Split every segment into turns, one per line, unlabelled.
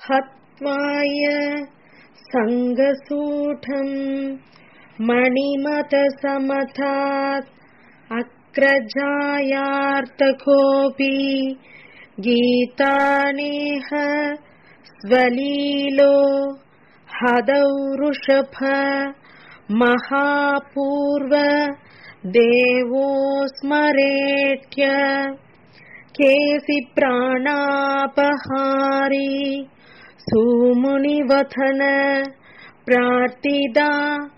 हत्वाय सङ्गसूढम् मणिमतसमथात् अग्रजायार्तकोऽपि गीतानेह स्वलीलो हदौ वृषभ महापूर्व देवो स्मरेट्य केसि प्राणापहारी सुमुनिवथन प्रार्थिदा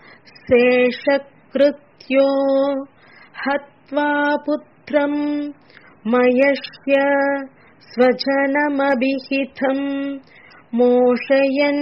शेषकृत्यो हत्वा पुत्रम् मयस्य स्वजनमभिहितम् मोषयन्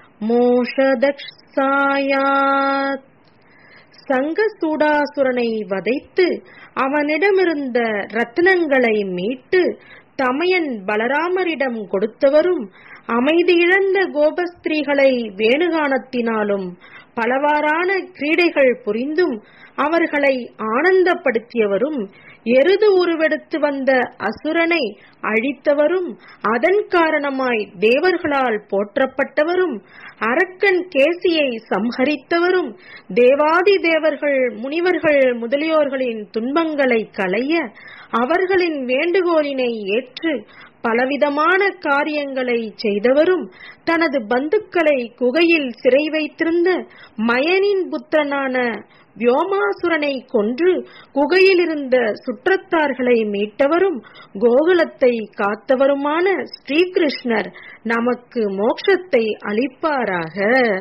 மோஷதக்ஷாயாத் சங்கசூடாசுரனை வதைத்து அவனிடமிருந்த ரத்னங்களை மீட்டு தமையன் பலராமரிடம் கொடுத்தவரும் அமைதியிழந்த கோபஸ்திரீகளை வேணுகானத்தினாலும் பலவாறான கிரீடைகள் புரிந்தும் அவர்களை ஆனந்தப்படுத்தியவரும் எருது உருவெடுத்து வந்த அசுரனை அழித்தவரும் அதன் காரணமாய் தேவர்களால் போற்றப்பட்டவரும் அரக்கன் கேசியை சம்ஹரித்தவரும் தேவாதி தேவர்கள் முனிவர்கள் முதலியோர்களின் துன்பங்களை களைய அவர்களின் வேண்டுகோளினை ஏற்று பலவிதமான காரியங்களை செய்தவரும் தனது பந்துக்களை குகையில் சிறை வைத்திருந்த மயனின் புத்திரனான வியோமாசுரனை கொன்று குகையிலிருந்த சுற்றத்தார்களை மீட்டவரும் கோகுலத்தை காத்தவருமான ஸ்ரீகிருஷ்ணர் நமக்கு மோட்சத்தை அளிப்பாராக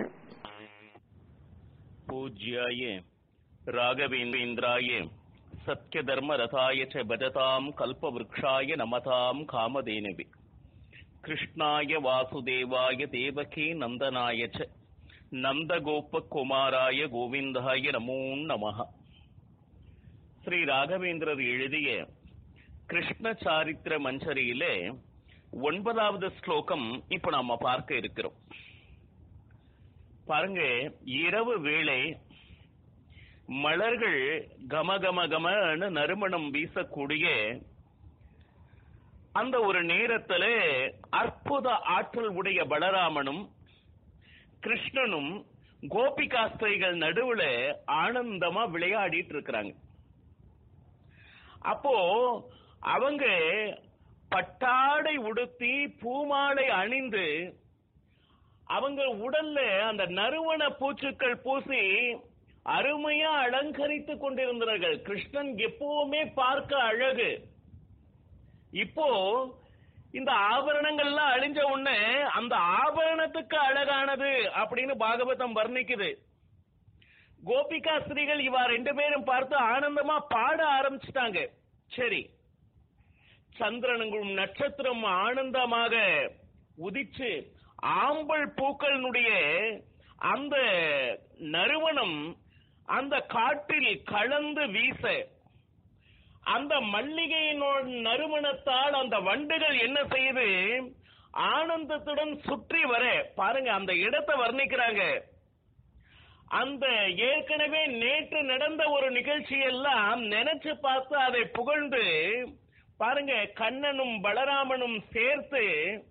पूज्याय राघवेन्द्राय सत्यधर्मरथाय च भजतां कल्पवृक्षाय नमतां कामधेनवे कृष्णाय वासुदेवाय देवकी नन्दनाय च நந்தகோபகுமாராய கோவிந்தாய நமோ நமஹ ஸ்ரீ ராகவேந்திரர் எழுதிய கிருஷ்ண சாரித்திர மஞ்சரியிலே ஒன்பதாவது ஸ்லோகம் இப்ப நாம பார்க்க இருக்கிறோம் பாருங்க இரவு வேளை மலர்கள் கம கம கமன்னு நறுமணம் வீசக்கூடிய அந்த ஒரு நேரத்துல அற்புத ஆற்றல் உடைய பலராமனும் கிருஷ்ணனும் கோபிகாஸ்திரிகள் நடுவுல ஆனந்தமா விளையாடிட்டு இருக்கிறாங்க அப்போ அவங்க பட்டாடை உடுத்தி பூமாலை அணிந்து அவங்க உடல்ல அந்த நறுமண பூச்சுக்கள் பூசி அருமையா அலங்கரித்து கொண்டிருந்தார்கள் கிருஷ்ணன் எப்பவுமே பார்க்க அழகு இப்போ இந்த ஆபரணங்கள்லாம் அழிஞ்ச உடனே அந்த ஆபரணத்துக்கு அழகானது அப்படின்னு பாகவதம் வர்ணிக்குது கோபிகா ஸ்திரீகள் இவா ரெண்டு பேரும் பார்த்து ஆனந்தமா பாட ஆரம்பிச்சிட்டாங்க சரி சந்திரனும் நட்சத்திரம் ஆனந்தமாக உதிச்சு ஆம்பல் பூக்களினுடைய அந்த நறுவனம் அந்த காட்டில் கலந்து வீச அந்த மல்லிகையினோட நறுமணத்தால் அந்த வண்டுகள் என்ன செய்யுது ஆனந்தத்துடன் சுற்றி வர பாருங்க அந்த இடத்தை வர்ணிக்கிறாங்க அந்த ஏற்கனவே நேற்று நடந்த ஒரு நிகழ்ச்சி எல்லாம் நினைச்சு பார்த்து அதை புகழ்ந்து பாருங்க கண்ணனும் பலராமனும் சேர்த்து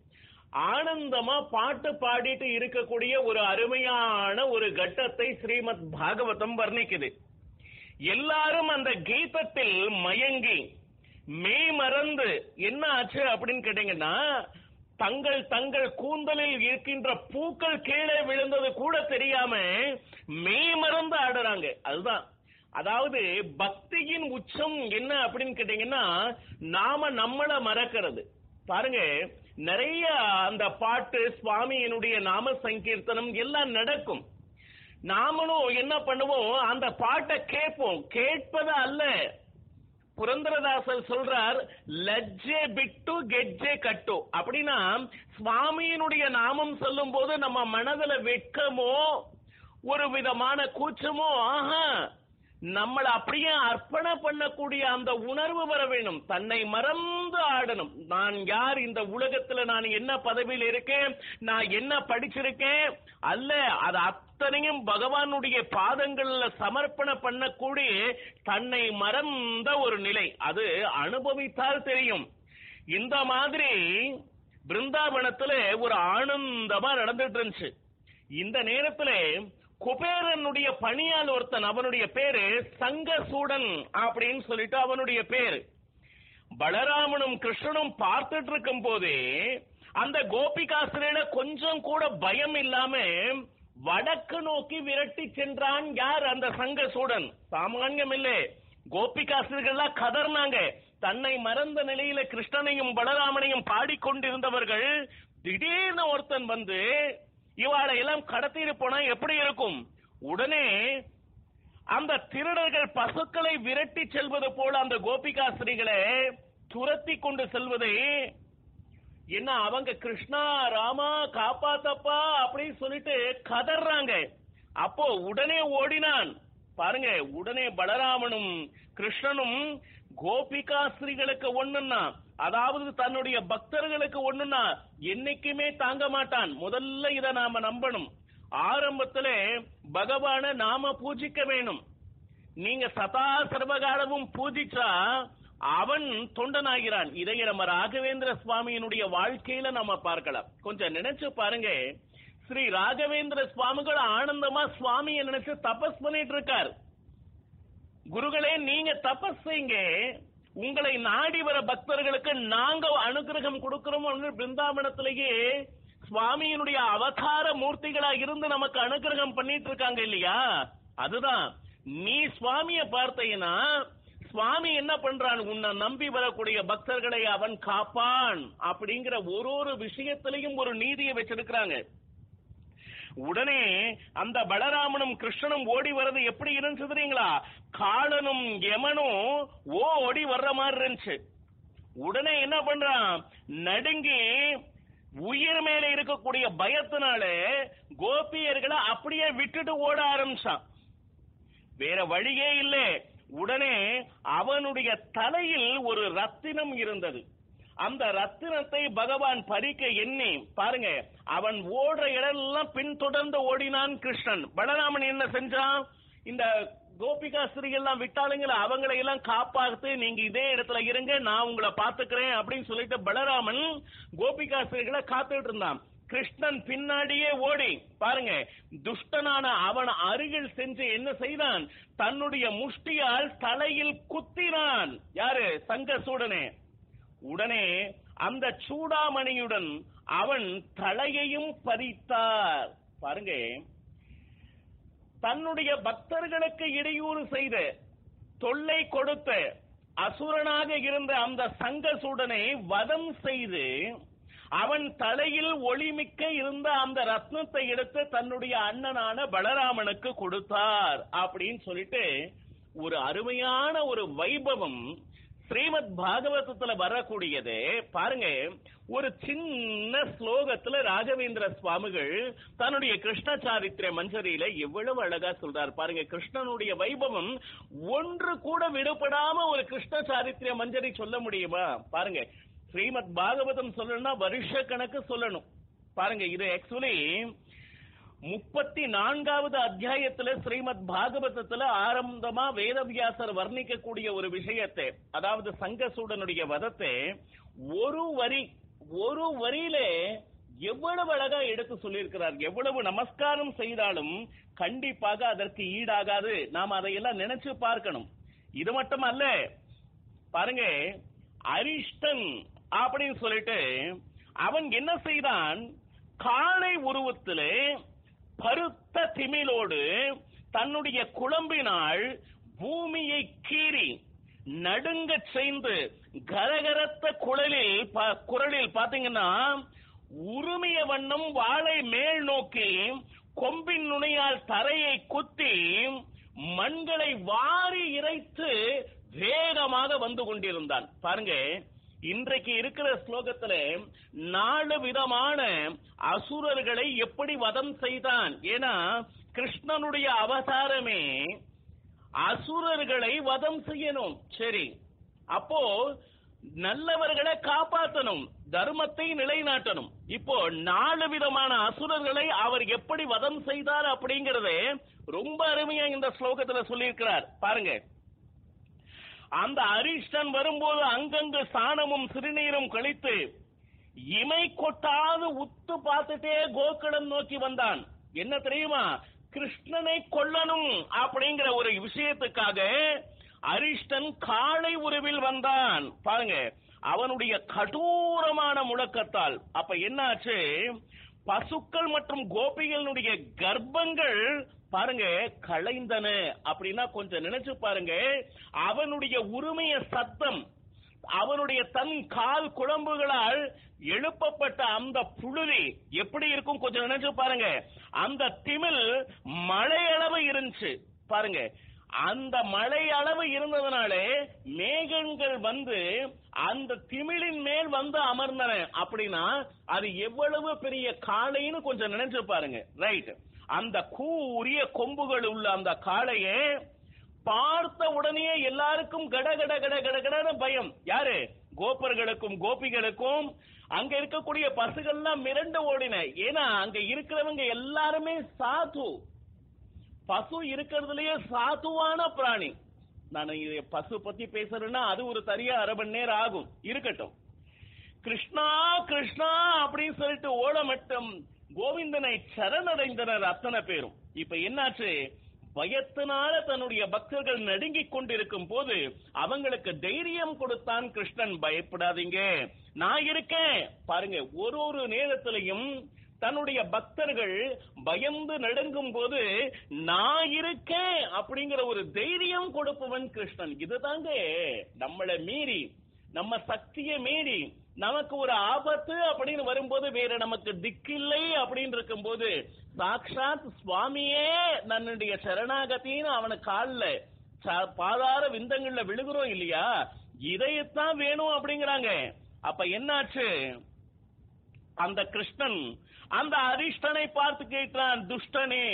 ஆனந்தமா பாட்டு பாடிட்டு இருக்கக்கூடிய ஒரு அருமையான ஒரு கட்டத்தை ஸ்ரீமத் பாகவதம் வர்ணிக்குது எல்லாரும் அந்த கீதத்தில் மயங்கி மெய் மறந்து என்ன ஆச்சு அப்படின்னு கேட்டீங்கன்னா தங்கள் தங்கள் கூந்தலில் இருக்கின்ற பூக்கள் கீழே விழுந்தது கூட தெரியாம மெய் மறந்து ஆடுறாங்க அதுதான் அதாவது பக்தியின் உச்சம் என்ன அப்படின்னு கேட்டீங்கன்னா நாம நம்மள மறக்கிறது பாருங்க நிறைய அந்த பாட்டு சுவாமியினுடைய நாம சங்கீர்த்தனம் எல்லாம் நடக்கும் நாமளும் என்ன பண்ணுவோம் அந்த பாட்டை கேட்போம் கேட்பது அல்ல புரந்தரதாசர் சொல்றார் லஜ்ஜே பிட்டு கெஜ்ஜே கட்டு அப்படின்னா சுவாமியினுடைய நாமம் சொல்லும் போது நம்ம மனதுல வெட்கமோ ஒரு விதமான கூச்சமோ ஆஹா நம்மளை அப்படியே அர்ப்பண பண்ணக்கூடிய அந்த உணர்வு வர வேணும் தன்னை மறந்து ஆடணும் நான் யார் இந்த உலகத்துல நான் என்ன பதவியில் இருக்கேன் நான் என்ன படிச்சிருக்கேன் அல்ல அது அத்தனையும் பகவானுடைய பாதங்கள்ல சமர்ப்பண பண்ணக்கூடிய தன்னை மறந்த ஒரு நிலை அது அனுபவித்தால் தெரியும் இந்த மாதிரி பிருந்தாவனத்துல ஒரு ஆனந்தமா நடந்துட்டு இருந்துச்சு இந்த நேரத்துல குபேரனுடைய பணியால் ஒருத்தன் அவனுடைய பேரு சங்கசூடன் அப்படின்னு சொல்லிட்டு அவனுடைய பேரு பலராமனும் கிருஷ்ணனும் பார்த்துட்டு இருக்கும் போதே அந்த கோபிகாசிரியல கொஞ்சம் கூட பயம் இல்லாம வடக்கு நோக்கி விரட்டி சென்றான் யார் அந்த சங்கசூடன் சாமானியம் இல்லே கோபிகாசிரியர்கள்லாம் கதர்னாங்க தன்னை மறந்த நிலையில கிருஷ்ணனையும் பலராமனையும் பாடிக்கொண்டிருந்தவர்கள் திடீர்னு ஒருத்தன் வந்து இவாளை எல்லாம் கடத்திட்டு போனா எப்படி இருக்கும் உடனே அந்த திருடர்கள் பசுக்களை விரட்டி செல்வது போல அந்த கோபிகாஸ்திரிகளை துரத்தி கொண்டு செல்வதை என்ன அவங்க கிருஷ்ணா ராமா காப்பாத்தப்பா அப்படின்னு சொல்லிட்டு கதறாங்க அப்போ உடனே ஓடினான் பாருங்க உடனே பலராமனும் கிருஷ்ணனும் கோபிகாஸ்திரிகளுக்கு ஒண்ணுன்னா அதாவது தன்னுடைய பக்தர்களுக்கு ஒண்ணுன்னா என்னைக்குமே தாங்க மாட்டான் முதல்ல இத நாம நம்பணும் ஆரம்பத்துல பகவான நாம பூஜிக்க வேணும் நீங்க சதா சர்வகாலமும் பூஜிச்சா அவன் தொண்டனாகிறான் இதை நம்ம ராகவேந்திர சுவாமியினுடைய வாழ்க்கையில நம்ம பார்க்கலாம் கொஞ்சம் நினைச்சு பாருங்க ஸ்ரீ ராகவேந்திர சுவாமிகள் ஆனந்தமா சுவாமியை நினைச்சு தபஸ் பண்ணிட்டு இருக்கார் குருகளே நீங்க தபஸ் செய்யுங்க உங்களை நாடி வர பக்தர்களுக்கு நாங்க அனுகிரகம் கொடுக்கிறோம் பிருந்தாவனத்திலேயே சுவாமியினுடைய அவதார மூர்த்திகளா இருந்து நமக்கு அனுகிரகம் பண்ணிட்டு இருக்காங்க இல்லையா அதுதான் நீ சுவாமிய பார்த்தீங்கன்னா சுவாமி என்ன பண்றான் உன்னை நம்பி வரக்கூடிய பக்தர்களை அவன் காப்பான் அப்படிங்கிற ஒரு ஒரு விஷயத்திலையும் ஒரு நீதியை வச்சிருக்கிறாங்க உடனே அந்த பலராமனும் கிருஷ்ணனும் ஓடி வர்றது எப்படி இருந்துச்சு தெரியுங்களா காலனும் யமனும் ஓடி வர்ற மாதிரி இருந்துச்சு உடனே என்ன பண்றான் நடுங்கி உயிர் மேல இருக்கக்கூடிய பயத்தினால கோபியர்களை அப்படியே விட்டுட்டு ஓட ஆரம்பிச்சான் வேற வழியே இல்லை உடனே அவனுடைய தலையில் ஒரு ரத்தினம் இருந்தது அந்த ரத்தினத்தை பகவான் பறிக்க எண்ணி பாருங்க அவன் ஓடுற இடமெல்லாம் பின்தொடர்ந்து ஓடினான் கிருஷ்ணன் பலராமன் என்ன செஞ்சான் இந்த கோபிகா எல்லாம் விட்டாளுங்கள அவங்களை எல்லாம் காப்பாத்து நீங்க இதே இடத்துல இருங்க நான் உங்களை பாத்துக்கிறேன் அப்படின்னு சொல்லிட்டு பலராமன் கோபிகா ஸ்திரிகளை காத்துட்டு இருந்தான் கிருஷ்ணன் பின்னாடியே ஓடி பாருங்க துஷ்டனான அவன் அருகில் சென்று என்ன செய்தான் தன்னுடைய முஷ்டியால் தலையில் குத்தினான் யாரு சங்கசூடனே உடனே அந்த சூடாமணியுடன் அவன் தலையையும் பறித்தார் பாருங்க தன்னுடைய பக்தர்களுக்கு இடையூறு செய்த தொல்லை கொடுத்த அசுரனாக இருந்த அந்த சங்கசூடனை வதம் செய்து அவன் தலையில் ஒளிமிக்க இருந்த அந்த ரத்னத்தை எடுத்து தன்னுடைய அண்ணனான பலராமனுக்கு கொடுத்தார் அப்படின்னு சொல்லிட்டு ஒரு அருமையான ஒரு வைபவம் ஸ்ரீமத் பாகவதத்துல வரக்கூடியது பாருங்க ஒரு சின்ன ஸ்லோகத்துல ராகவேந்திர சுவாமிகள் தன்னுடைய கிருஷ்ண சாரித்திர மஞ்சரியில எவ்வளவு அழகா சொல்றார் பாருங்க கிருஷ்ணனுடைய வைபவம் ஒன்று கூட விடுபடாம ஒரு கிருஷ்ண சாரித்திர மஞ்சரி சொல்ல முடியுமா பாருங்க ஸ்ரீமத் பாகவதம் சொல்லணும்னா வருஷ கணக்கு சொல்லணும் பாருங்க இது ஆக்சுவலி முப்பத்தி நான்காவது அத்தியாயத்துல ஸ்ரீமத் பாகவதத்துல ஆரம்பமா வேதவியாசர் வர்ணிக்கக்கூடிய ஒரு விஷயத்தை அதாவது சங்கசூடனுடைய வதத்தை ஒரு வரி ஒரு வரியில எவ்வளவு அழகா எடுத்து சொல்லியிருக்கிறார் எவ்வளவு நமஸ்காரம் செய்தாலும் கண்டிப்பாக அதற்கு ஈடாகாது நாம் அதையெல்லாம் நினைச்சு பார்க்கணும் இது மட்டும் அல்ல பாருங்க அரிஷ்டன் அப்படின்னு சொல்லிட்டு அவன் என்ன செய்தான் காளை உருவத்திலே பருத்த திமிலோடு தன்னுடைய குழம்பினால் பூமியை கீறி நடுங்க செய்து கரகரத்த குழலில் பா- குரலில் பாத்தீங்கன்னா உருமிய வண்ணம் வாளை மேல் நோக்கி கொம்பின் நுனியால் தரையை குத்தி மண்களை வாரி இறைத்து வேகமாக வந்து கொண்டிருந்தான் பாருங்க இன்றைக்கு இருக்கிற ஸ்லோகத்துல நாலு விதமான அசுரர்களை எப்படி வதம் செய்தான் ஏன்னா கிருஷ்ணனுடைய அவதாரமே அசுரர்களை வதம் செய்யணும் சரி அப்போ நல்லவர்களை காப்பாற்றணும் தர்மத்தை நிலைநாட்டணும் இப்போ நாலு விதமான அசுரர்களை அவர் எப்படி வதம் செய்தார் அப்படிங்கறத ரொம்ப அருமையா இந்த ஸ்லோகத்துல சொல்லியிருக்கிறார் பாருங்க அந்த அரிஷ்டன் வரும்போது அங்கங்கு சாணமும் சிறுநீரும் கழித்து இமை கொட்டாது உத்து பார்த்துட்டே கோகுலம் நோக்கி வந்தான் என்ன தெரியுமா கிருஷ்ணனை கொல்லணும் அப்படிங்கிற ஒரு விஷயத்துக்காக அரிஷ்டன் காளை உருவில் வந்தான் பாருங்க அவனுடைய கடூரமான முழக்கத்தால் அப்ப என்னாச்சு பசுக்கள் மற்றும் கோபிகளுடைய கர்ப்பங்கள் பாருங்க களைந்தன அப்படின்னா கொஞ்சம் நினைச்சு பாருங்க அவனுடைய உரிமைய சத்தம் அவனுடைய தன் கால் குழம்புகளால் எழுப்பப்பட்ட அந்த புழுதி எப்படி இருக்கும் கொஞ்சம் நினைச்சு பாருங்க அந்த திமில் மழையளவு இருந்துச்சு பாருங்க அந்த மழை அளவு இருந்ததுனாலே மேகங்கள் வந்து அந்த திமிழின் மேல் வந்து அமர்ந்தன அப்படின்னா அது எவ்வளவு பெரிய காளைன்னு கொஞ்சம் நினைச்சு பாருங்க ரைட் அந்த கூரிய கொம்புகள் உள்ள அந்த காளையே பார்த்த உடனே எல்லாருக்கும் கட கட கட கட கடன்னு பயம் யாரு கோபர்களுக்கும் கோபிகளுக்கும் அங்க இருக்கக்கூடிய பசுகள்லாம் மிரண்டு ஓடின ஏன்னா அங்க இருக்கிறவங்க எல்லாருமே சாது பசு இருக்கிறதுலயே சாதுவான பிராணி நான் இது பசு பத்தி பேசுறேன்னா அது ஒரு சரியா அரை மணி நேரம் ஆகும் இருக்கட்டும் கிருஷ்ணா கிருஷ்ணா அப்படின்னு சொல்லிட்டு ஓலமட்டம் கோவிந்தனை சரணடைந்தனர் அத்தனை பேரும் இப்ப என்னாச்சு பயத்தினால தன்னுடைய பக்தர்கள் நடுங்கிக் கொண்டிருக்கும் போது அவங்களுக்கு தைரியம் கொடுத்தான் கிருஷ்ணன் பயப்படாதீங்க நான் இருக்கேன் பாருங்க ஒரு ஒரு நேரத்திலையும் தன்னுடைய பக்தர்கள் பயந்து நடுங்கும் போது நான் இருக்கேன் அப்படிங்கிற ஒரு தைரியம் கொடுப்பவன் கிருஷ்ணன் இதுதாங்க நம்மளை மீறி நம்ம சக்தியை மீறி நமக்கு ஒரு ஆபத்து அப்படின்னு வரும்போது வேற நமக்கு திக்கில்லை அப்படின்னு இருக்கும்போது சாக்ஷாத் சுவாமியே தன்னுடைய சரணாகத்தின்னு அவன கால்ல ச- பாதார விந்தங்கள்ல விழுகிறோம் இல்லையா இதையத்தான் வேணும் அப்படிங்கிறாங்க அப்ப என்னாச்சு அந்த கிருஷ்ணன் அந்த அரிஷ்டனை பார்த்து கேட்டான் துஷ்டனே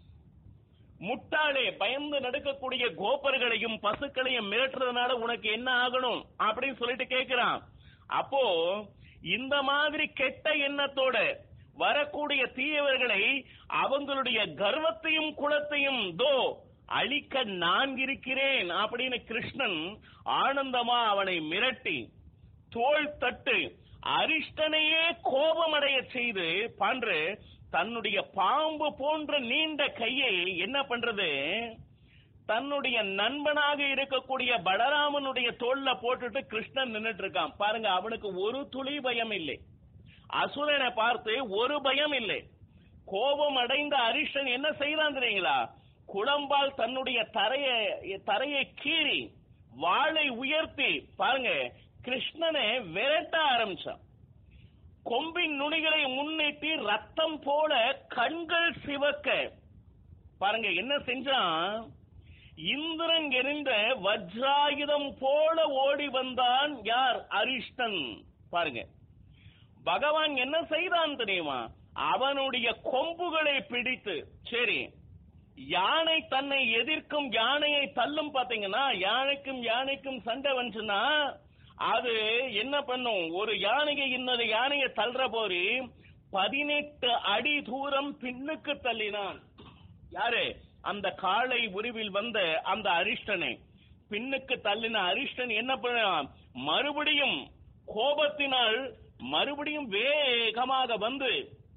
முட்டாளே பயந்து நடக்கக்கூடிய கோபர்களையும் பசுக்களையும் மிரட்டுறதுனால உனக்கு என்ன ஆகணும் அப்படின்னு சொல்லிட்டு கேக்குறான் அப்போ இந்த மாதிரி கெட்ட எண்ணத்தோட வரக்கூடிய தீயவர்களை அவங்களுடைய கர்வத்தையும் குலத்தையும் தோ அழிக்க நான் இருக்கிறேன் அப்படின்னு கிருஷ்ணன் ஆனந்தமா அவனை மிரட்டி தோள் தட்டு அரிஷ்டனையே கோபமடைய செய்து பான்று தன்னுடைய பாம்பு போன்ற நீண்ட கையை என்ன பண்றது தன்னுடைய நண்பனாக இருக்கக்கூடிய பலராமனுடைய தோல்ல போட்டுட்டு கிருஷ்ணன் நின்னுட்டு இருக்கான் பாருங்க அவனுக்கு ஒரு துளி பயம் இல்லை அசுரனை பார்த்து ஒரு பயம் இல்லை கோபம் அடைந்த அரிஷ்டன் என்ன செய்தான் தெரியுங்களா குளம்பால் தன்னுடைய தரையை தரையை கீறி வாளை உயர்த்தி பாருங்க கிருஷ்ணனை விரட்ட ஆரம்பிச்சான் கொம்பின் நுனிகளை முன்னிட்டு ரத்தம் போல கண்கள் சிவக்க பாருங்க என்ன செஞ்சான் இந்திரன் எரிந்த வஜ்ராயுதம் போல ஓடி வந்தான் யார் அரிஷ்டன் பாருங்க பகவான் என்ன செய்தான் தெரியுமா அவனுடைய கொம்புகளை பிடித்து சரி யானை தன்னை எதிர்க்கும் யானையை தள்ளும் பாத்தீங்கன்னா யானைக்கும் யானைக்கும் சண்டை வந்துச்சுன்னா அது என்ன பண்ணும் ஒரு யானையை இன்னொரு யானையை தள்ளுற போது பதினெட்டு அடி தூரம் பின்னுக்கு தள்ளினான் யாரு அந்த காளை உருவில் வந்த அந்த அரிஷ்டனை பின்னுக்கு தள்ளின அரிஷ்டன் என்ன பண்ணான் மறுபடியும் கோபத்தினால் மறுபடியும் வேகமாக வந்து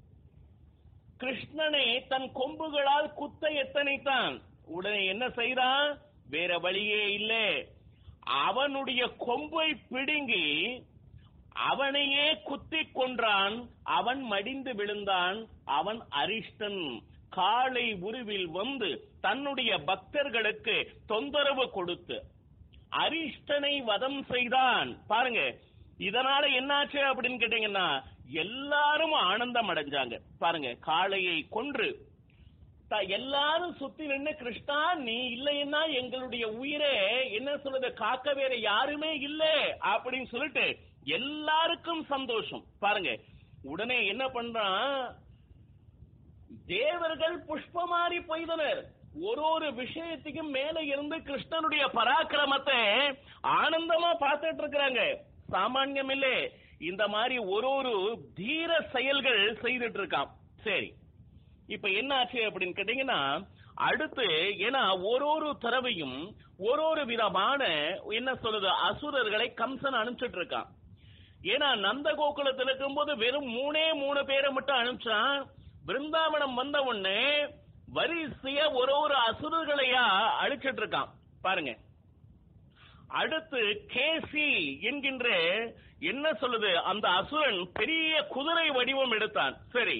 கிருஷ்ணனை தன் கொம்புகளால் குத்த எத்தனைத்தான் உடனே என்ன செய்தான் வேற வழியே இல்லை அவனுடைய கொம்பை பிடுங்கி அவனையே குத்திக் கொன்றான் அவன் மடிந்து விழுந்தான் அவன் அரிஷ்டன் காளை உருவில் வந்து தன்னுடைய பக்தர்களுக்கு தொந்தரவு கொடுத்து அரிஷ்டனை வதம் செய்தான் பாருங்க இதனால என்னாச்சு அப்படின்னு கேட்டீங்கன்னா எல்லாரும் ஆனந்தம் அடைஞ்சாங்க பாருங்க காளையை கொன்று த- எல்லாரும் சுத்தி நின்னு கிருஷ்ணா நீ இல்லைன்னா எங்களுடைய உயிரை என்ன சொல்றது காக்க வேற யாருமே இல்ல அப்படின்னு சொல்லிட்டு எல்லாருக்கும் சந்தோஷம் பாருங்க உடனே என்ன பண்றான் தேவர்கள் புஷ்பமாரி பொய்தனர் ஒரு ஒரு விஷயத்துக்கும் மேல இருந்து கிருஷ்ணனுடைய பராக்கிரமத்தை ஆனந்தமா பார்த்துட்டு இருக்கிறாங்க சாமான்யம் இல்ல இந்த மாதிரி ஒரு ஒரு தீர செயல்கள் செய்துட்டு இருக்கான் சரி இப்ப என்ன ஆச்சு அப்படின்னு கேட்டீங்கன்னா அடுத்து ஏன்னா ஒரு ஒரு தடவையும் ஒரு ஒரு விதமான என்ன சொல்றது அசுரர்களை கம்சன் அனுப்பிச்சிட்டு இருக்கான் ஏன்னா நந்த கோகுலத்தில் இருக்கும்போது வெறும் மூணே மூணு பேரை மட்டும் அனுப்பிச்சான் பிருந்தாவனம் வந்த உடனே வரிசையா ஒரு ஒரு அசுரர்களையா அழிச்சிட்டு இருக்கான் பாருங்க அடுத்து கேசி என்கின்ற என்ன சொல்லுது அந்த அசுரன் பெரிய குதிரை வடிவம் எடுத்தான் சரி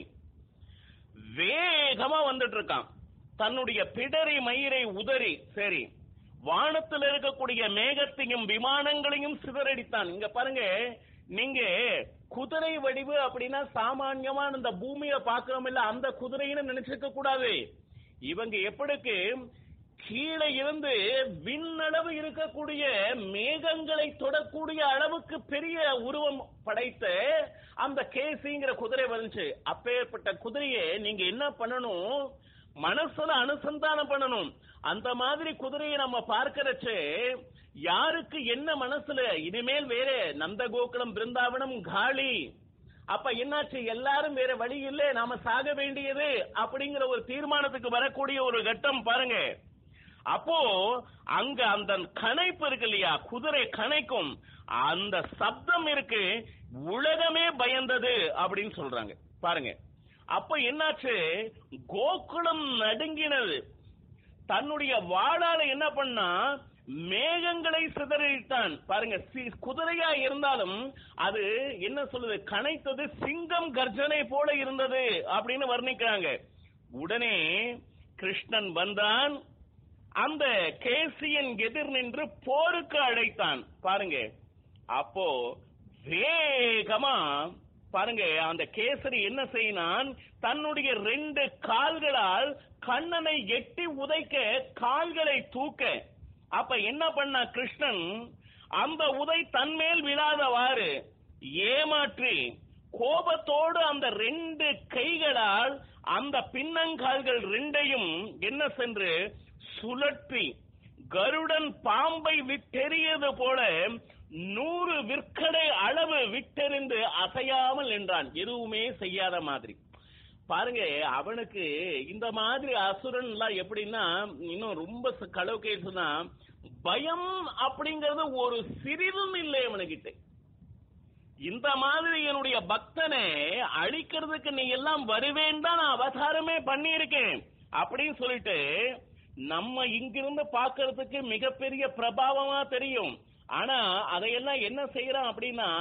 வேகமா வந்துட்டு இருக்கான் தன்னுடைய பிடரி மயிரை உதறி சரி வானத்தில் இருக்கக்கூடிய மேகத்தையும் விமானங்களையும் சிதறடித்தான் இங்க பாருங்க நீங்க குதிரை வடிவு அப்படின்னா சாமான்யமா இந்த பூமியை பாக்குறோம் இல்ல அந்த குதிரைன்னு நினைச்சிருக்க கூடாது இவங்க எப்படிக்கு கீழே இருந்து விண்ணளவு இருக்கக்கூடிய மேகங்களை தொடக்கூடிய அளவுக்கு பெரிய உருவம் படைத்த அந்த கேசிங்கிற குதிரை வந்துச்சு அப்பேற்பட்ட குதிரையை நீங்க என்ன பண்ணணும் மனசுல அனுசந்தானம் பண்ணணும் அந்த மாதிரி குதிரையை நம்ம பார்க்கறச்சு யாருக்கு என்ன மனசுல இனிமேல் வேற நந்த கோகுலம் பிருந்தாவனம் காளி அப்ப என்னாச்சு எல்லாரும் வேற வழி இல்லை நாம சாக வேண்டியது அப்படிங்கிற ஒரு தீர்மானத்துக்கு வரக்கூடிய ஒரு கட்டம் பாருங்க அப்போ அங்க அந்த கணைப்பு இருக்கு இல்லையா குதிரை கணைக்கும் அந்த சப்தம் இருக்கு உலகமே பயந்தது அப்படின்னு சொல்றாங்க பாருங்க அப்ப என்னாச்சு கோகுலம் நடுங்கினது தன்னுடைய வாளால என்ன பண்ணா மேகங்களை சிதறிட்டான் பாருங்க சி- குதிரையா இருந்தாலும் அது என்ன சொல்லுது கனைத்தது சிங்கம் கர்ஜனை போல இருந்தது அப்படின்னு வர்ணிக்கிறாங்க உடனே கிருஷ்ணன் வந்தான் அந்த கேசியன் எதிர் நின்று போருக்கு அழைத்தான் பாருங்க அப்போ வேகமா பாருங்க அந்த கேசரி என்ன செய்யினான் தன்னுடைய ரெண்டு கால்களால் கண்ணனை எட்டி உதைக்க கால்களை தூக்க அப்ப என்ன பண்ணா கிருஷ்ணன் அந்த உதை தன்மேல் விழாதவாறு ஏமாற்றி கோபத்தோடு அந்த ரெண்டு கைகளால் அந்த பின்னங்கால்கள் ரெண்டையும் என்ன சென்று சுழற்றி கருடன் பாம்பை விட்டெறியது போல நூறு விற்கடை அளவு விட்டெறிந்து அசையாமல் நின்றான் எதுவுமே செய்யாத மாதிரி பாருங்க அவனுக்கு இந்த மாதிரி அசுரன் எல்லாம் எப்படின்னா இன்னும் ரொம்ப ச- களவு கேசுனா பயம் அப்படிங்கறது ஒரு சிறிதும் இல்லை அவனுக்கிட்ட இந்த மாதிரி என்னுடைய பக்தனை அழிக்கிறதுக்கு நீ எல்லாம் வருவேன் தான் நான் அவதாரமே பண்ணியிருக்கேன் அப்படின்னு சொல்லிட்டு நம்ம இங்கிருந்து பார்க்கிறதுக்கு மிகப்பெரிய பிரபாவமா தெரியும் ஆனா அதையெல்லாம் என்ன செய்யறான் அப்படின்னா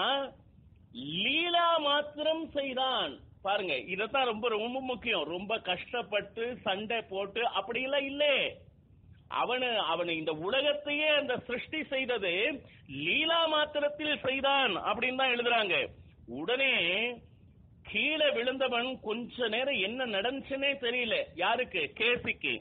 லீலா மாத்திரம் செய்தான் பாருங்க இதத்தான் ரொம்ப ரொம்ப முக்கியம் ரொம்ப கஷ்டப்பட்டு சண்டை போட்டு அப்படி எல்லாம் இல்லே அவனு அவன் இந்த உலகத்தையே அந்த சிருஷ்டி செய்தது லீலா மாத்திரத்தில் செய்தான் அப்படின்னு தான் எழுதுறாங்க உடனே கீழே விழுந்தவன் கொஞ்ச நேரம் என்ன நடந்துச்சுன்னே தெரியல யாருக்கு கேசிக்கு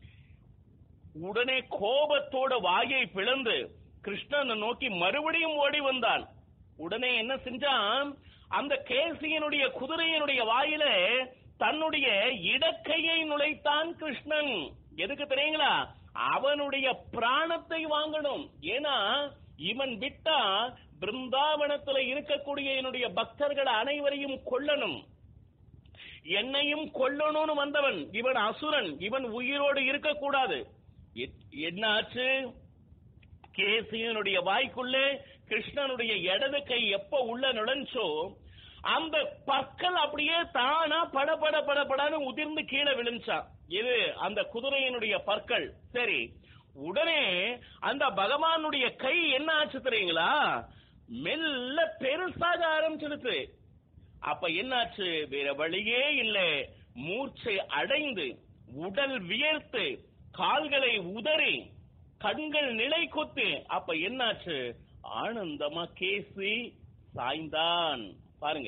உடனே கோபத்தோட வாயை பிளந்து கிருஷ்ணனை நோக்கி மறுபடியும் ஓடி வந்தான் உடனே என்ன செஞ்சான் அந்த கேசியனுடைய குதிரையினுடைய வாயில தன்னுடைய இடக்கையை நுழைத்தான் கிருஷ்ணன் எதுக்கு தெரியுங்களா அவனுடைய பிராணத்தை வாங்கணும் ஏன்னா இவன் விட்டா பிருந்தாவனத்துல இருக்கக்கூடிய என்னுடைய பக்தர்கள் அனைவரையும் கொல்லணும் என்னையும் கொல்லணும்னு வந்தவன் இவன் அசுரன் இவன் உயிரோடு இருக்கக்கூடாது எ- என்ன ஆச்சு கேசியனுடைய வாய்க்குள்ளே கிருஷ்ணனுடைய இடது கை எப்ப உள்ள நுழைஞ்சோ அந்த பற்கள் அப்படியே தானா பட பட பட படன்னு உதிர்ந்து கீழே விழுந்துச்சான் இது அந்த குதிரையினுடைய பற்கள் சரி உடனே அந்த பகவானுடைய கை என்ன ஆச்சு தெரியுங்களா மெல்ல பெருசாக ஆரம்பிச்சிடுச்சு அப்ப என்னாச்சு வேற வழியே இல்ல மூர்ச்சை அடைந்து உடல் வியர்த்து கால்களை உதறி கண்கள் நிலை கொத்து அப்ப என்னாச்சு ஆனந்தமா கேசி சாய்ந்தான் பாருங்க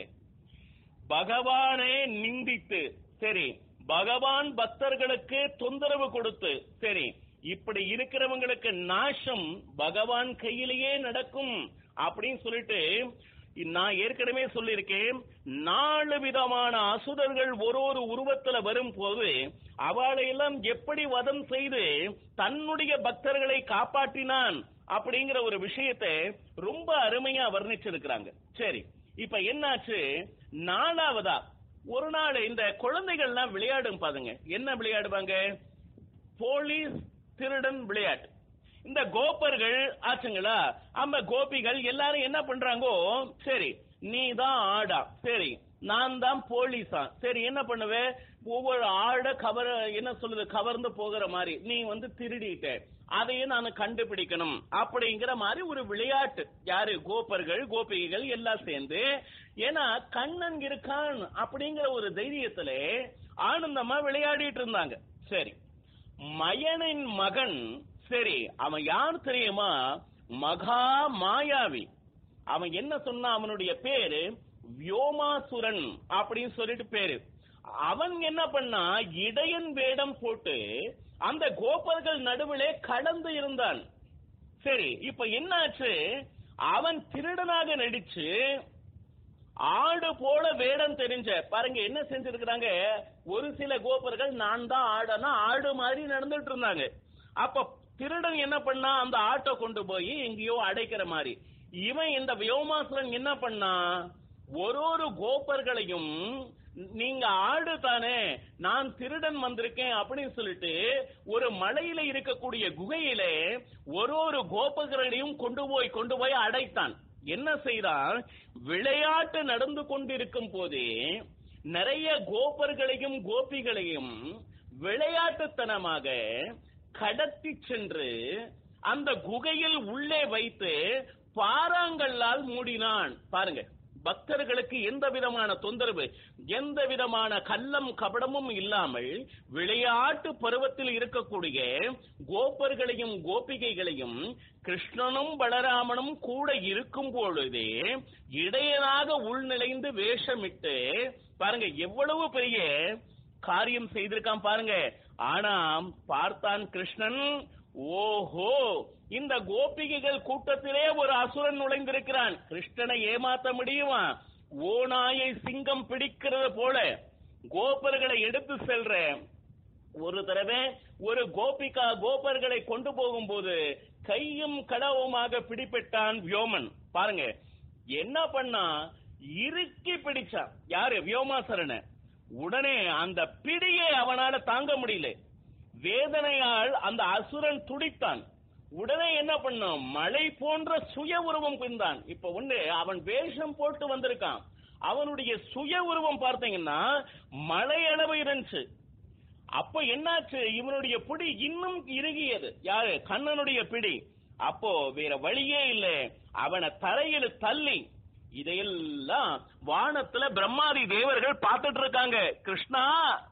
பகவானே நிந்தித்து சரி பகவான் பக்தர்களுக்கு தொந்தரவு கொடுத்து சரி இப்படி இருக்கிறவங்களுக்கு நாசம் பகவான் கையிலேயே நடக்கும் அப்படின்னு சொல்லிட்டு நான் ஏற்கனவே சொல்லியிருக்கேன் நாலு விதமான அசுரர்கள் ஒரு ஒரு உருவத்துல வரும்போது அவளை எல்லாம் எப்படி வதம் செய்து தன்னுடைய பக்தர்களை காப்பாற்றினான் அப்படிங்கிற ஒரு விஷயத்தை ரொம்ப அருமையா வர்ணிச்சிருக்கிறாங்க சரி இப்ப என்னாச்சு நாலாவதா ஒரு நாள் இந்த குழந்தைகள்லாம் விளையாடும் பாருங்க என்ன விளையாடுவாங்க போலீஸ் திருடன் விளையாட்டு இந்த கோபர்கள் ஆச்சுங்களா அந்த கோபிகள் எல்லாரும் என்ன பண்றாங்கோ சரி நீ தான் ஆடா சரி நான் தான் போலீஸா சரி என்ன பண்ணுவ ஒவ்வொரு ஆட கவர் என்ன சொல்லுது கவர்ந்து போகிற மாதிரி நீ வந்து திருடிட்ட அதையும் நான் கண்டுபிடிக்கணும் அப்படிங்கிற மாதிரி ஒரு விளையாட்டு யாரு கோபர்கள் கோபிகைகள் எல்லாம் சேர்ந்து ஏன்னா கண்ணன் இருக்கான் அப்படிங்கிற ஒரு தைரியத்துல ஆனந்தமா விளையாடிட்டு இருந்தாங்க சரி மயனின் மகன் சரி அவன் யார் தெரியுமா மகா மாயாவி அவன் என்ன சொன்னா அவனுடைய பேரு வியோமாசுரன் அப்படின்னு சொல்லிட்டு பேரு அவன் என்ன பண்ணா இடையன் வேடம் போட்டு அந்த கோபர்கள் நடுவிலே கடந்து இருந்தான் சரி இப்ப என்னாச்சு அவன் திருடனாக நடிச்சு ஆடு போல வேடம் தெரிஞ்ச பாருங்க என்ன செஞ்சிருக்கிறாங்க ஒரு சில கோபர்கள் நான் தான் ஆடனா ஆடு மாதிரி நடந்துட்டு இருந்தாங்க அப்ப திருடன் என்ன பண்ணா அந்த ஆட்டை கொண்டு போய் எங்கேயோ அடைக்கிற மாதிரி இவன் இந்த வியோமாசுரன் என்ன பண்ணா ஒரு ஒரு கோபர்களையும் நீங்க ஆடு தானே நான் திருடன் வந்திருக்கேன் அப்படின்னு சொல்லிட்டு ஒரு மலையில இருக்கக்கூடிய குகையிலே ஒரு ஒரு கோபர்களையும் கொண்டு போய் கொண்டு போய் அடைத்தான் என்ன செய்தான் விளையாட்டு நடந்து கொண்டிருக்கும் போதே நிறைய கோபர்களையும் கோபிகளையும் விளையாட்டுத்தனமாக கடத்தி சென்று அந்த குகையில் உள்ளே வைத்து பாறாங்கல்லால் மூடினான் பாருங்க பக்தர்களுக்கு எந்த விதமான தொந்தரவு எந்த விதமான கள்ளம் கபடமும் இல்லாமல் விளையாட்டு பருவத்தில் இருக்கக்கூடிய கோபர்களையும் கோபிகைகளையும் கிருஷ்ணனும் பலராமனும் கூட இருக்கும் பொழுதே இடையனாக உள்நிலைந்து வேஷமிட்டு பாருங்க எவ்வளவு பெரிய காரியம் செய்திருக்கான் பாருங்க ஆனா பார்த்தான் கிருஷ்ணன் ஓஹோ இந்த கோபிகைகள் கூட்டத்திலே ஒரு அசுரன் நுழைந்திருக்கிறான் கிருஷ்ணனை ஏமாத்த முடியுமா ஓநாயை சிங்கம் பிடிக்கிறது போல கோபர்களை எடுத்து செல்ற ஒரு தடவை ஒரு கோபிகா கோபர்களை கொண்டு போகும்போது கையும் கடவுமாக பிடிபட்டான் வியோமன் பாருங்க என்ன பண்ணா இறுக்கி பிடிச்சான் யாரு வியோமாசரனை உடனே அந்த பிடியை அவனால தாங்க முடியல வேதனையால் அந்த அசுரன் துடித்தான் உடனே என்ன பண்ணான் மழை போன்ற சுய உருவம் பிந்தான் இப்ப ஒண்ணு அவன் வேஷம் போட்டு வந்திருக்கான் அவனுடைய சுய உருவம் பார்த்தீங்கன்னா மழை அளவு இருந்துச்சு அப்ப என்னாச்சு இவனுடைய பிடி இன்னும் இறுகியது யாரு கண்ணனுடைய பிடி அப்போ வேற வழியே இல்ல அவனை தரையில தள்ளி இதையெல்லாம் வானத்துல பிரம்மாதி தேவர்கள் பார்த்துட்டு இருக்காங்க கிருஷ்ணா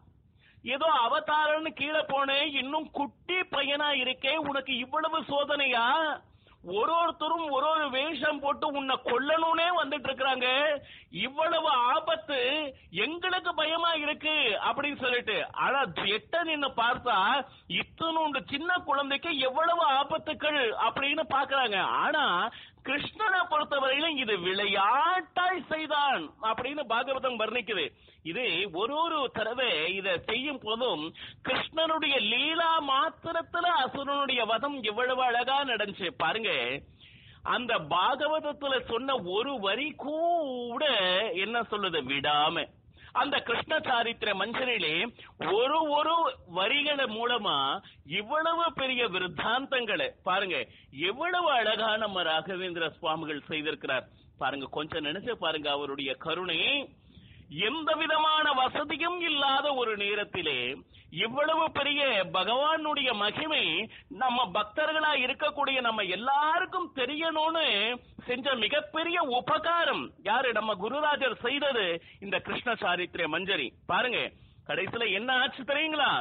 ஏதோ அவதாரம்னு கீழே போனேன் இன்னும் குட்டி பையனா இருக்கே உனக்கு இவ்வளவு சோதனையா ஒரு ஒருத்தரும் ஒரு ஒரு வேஷம் போட்டு உன்னை கொல்லணும்னே வந்துட்டு இருக்கிறாங்க இவ்வளவு ஆபத்து எங்களுக்கு பயமா இருக்கு அப்படின்னு சொல்லிட்டு ஆனா எட்ட நின்னு பார்த்தா இத்தனோண்டு சின்ன குழந்தைக்கு எவ்வளவு ஆபத்துக்கள் அப்படின்னு பாக்குறாங்க ஆனா கிருஷ்ணனை பொறுத்தவரையிலும் இது விளையாட்டாய் செய்தான் அப்படின்னு பாகவதம் வர்ணிக்குது இது ஒரு ஒரு தடவை இத செய்யும் போதும் கிருஷ்ணனுடைய லீலா மாத்திரத்துல அசுரனுடைய வதம் எவ்வளவு அழகா நடந்துச்சு பாருங்க அந்த பாகவதத்துல சொன்ன ஒரு வரி கூட என்ன சொல்லுது விடாம அந்த கிருஷ்ண சாரித்திர மஞ்சளிலே ஒரு ஒரு வரிகள மூலமா இவ்வளவு பெரிய விருத்தாந்தங்களை பாருங்க எவ்வளவு அழகா நம்ம ராகவேந்திர சுவாமிகள் செய்திருக்கிறார் பாருங்க கொஞ்சம் நினைச்சு பாருங்க அவருடைய கருணை எந்த விதமான வசதியும் இல்லாத ஒரு நேரத்திலே இவ்வளவு பெரிய பகவானுடைய மகிமை நம்ம பக்தர்களா இருக்கக்கூடிய நம்ம எல்லாருக்கும் தெரியணும்னு செஞ்ச மிகப்பெரிய உபகாரம் யாரு நம்ம குருராஜர் செய்தது இந்த கிருஷ்ண சாரித்திர மஞ்சரி பாருங்க கடைசியில என்ன ஆச்சு தெரியுங்களா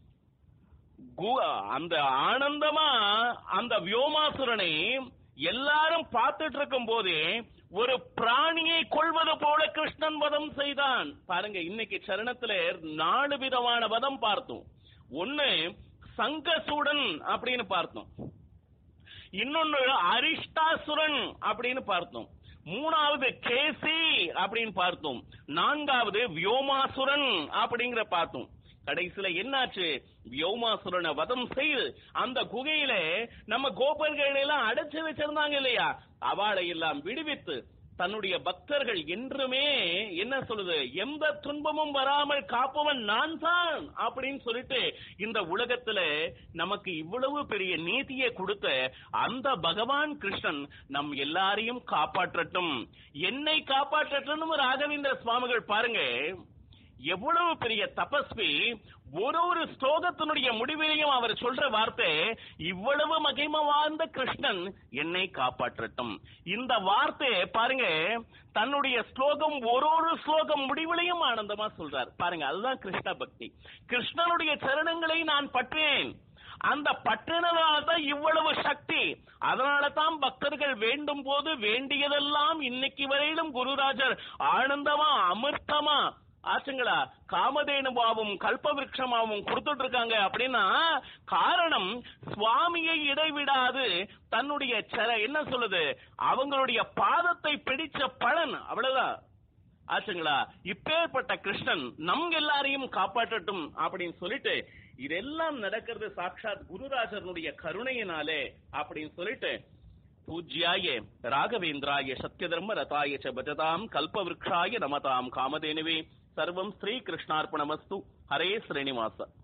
கு- அந்த ஆனந்தமா அந்த வியோமாசுரனை எல்லாரும் பார்த்துட்டு இருக்கும் போதே ஒரு பிராணியை கொள்வது போல கிருஷ்ணன் வதம் செய்தான் பாருங்க இன்னைக்கு சரணத்துல நாலு விதமான வதம் பார்த்தோம் ஒண்ணு சங்கசூடன் அப்படின்னு பார்த்தோம் இன்னொன்னு அரிஷ்டாசுரன் அப்படின்னு பார்த்தோம் மூணாவது கேசி அப்படின்னு பார்த்தோம் நான்காவது வியோமாசுரன் அப்படிங்கிற பார்த்தோம் கடைசியில என்னாச்சு வியோமாசுரனை வதம் செய்து அந்த குகையில நம்ம கோபர்கள் எல்லாம் அடைச்சு வச்சிருந்தாங்க இல்லையா அவளை எல்லாம் விடுவித்து தன்னுடைய பக்தர்கள் என்றுமே என்ன சொல்லுது எந்த துன்பமும் வராமல் காப்பவன் நான் தான் அப்படின்னு சொல்லிட்டு இந்த உலகத்துல நமக்கு இவ்வளவு பெரிய நீதியை கொடுத்த அந்த பகவான் கிருஷ்ணன் நம் எல்லாரையும் காப்பாற்றட்டும் என்னை காப்பாற்றட்டும் ராகவேந்திர சுவாமிகள் பாருங்க எவ்வளவு பெரிய தபஸ்வி ஒரு ஒரு ஸ்லோகத்தினுடைய முடிவிலையும் அவர் சொல்ற வார்த்தை இவ்வளவு மகிமை வாழ்ந்த கிருஷ்ணன் என்னை காப்பாற்றட்டும் இந்த வார்த்தை பாருங்க தன்னுடைய ஸ்லோகம் ஒரு ஒரு ஸ்லோகம் முடிவிலையும் ஆனந்தமா சொல்றார் பாருங்க அதுதான் கிருஷ்ண பக்தி கிருஷ்ணனுடைய சரணங்களை நான் பற்றேன் அந்த பற்றினதால தான் இவ்வளவு சக்தி அதனால தான் பக்தர்கள் வேண்டும் போது வேண்டியதெல்லாம் இன்னைக்கு வரையிலும் குருராஜர் ஆனந்தமா அமிர்தமா ஆச்சுங்களா காமதேனுவாவும் கல்பவிருஷமாவும் கொடுத்துட்டு இருக்காங்க அப்படின்னா காரணம் சுவாமியை இடைவிடாது தன்னுடைய சர என்ன சொல்லுது அவங்களுடைய பாதத்தை பிடிச்ச பலன் அவ்வளவுதான் ஆச்சுங்களா இப்பேற்பட்ட கிருஷ்ணன் நம் எல்லாரையும் காப்பாற்றட்டும் அப்படின்னு சொல்லிட்டு இதெல்லாம் நடக்கிறது சாட்சாத் குருராஜனுடைய கருணையினாலே அப்படின்னு சொல்லிட்டு பூஜ்யாய ராகவேந்திராய சத்யதர்ம ரதாய ச பஜதாம் கல்பவிருக்ஷாய நமதாம் காமதேனுவே சர்வம் ஸ்ரீ கிருஷ்ணார்ப்பணமஸ்து ஹரே ஸ்ரீனிவாச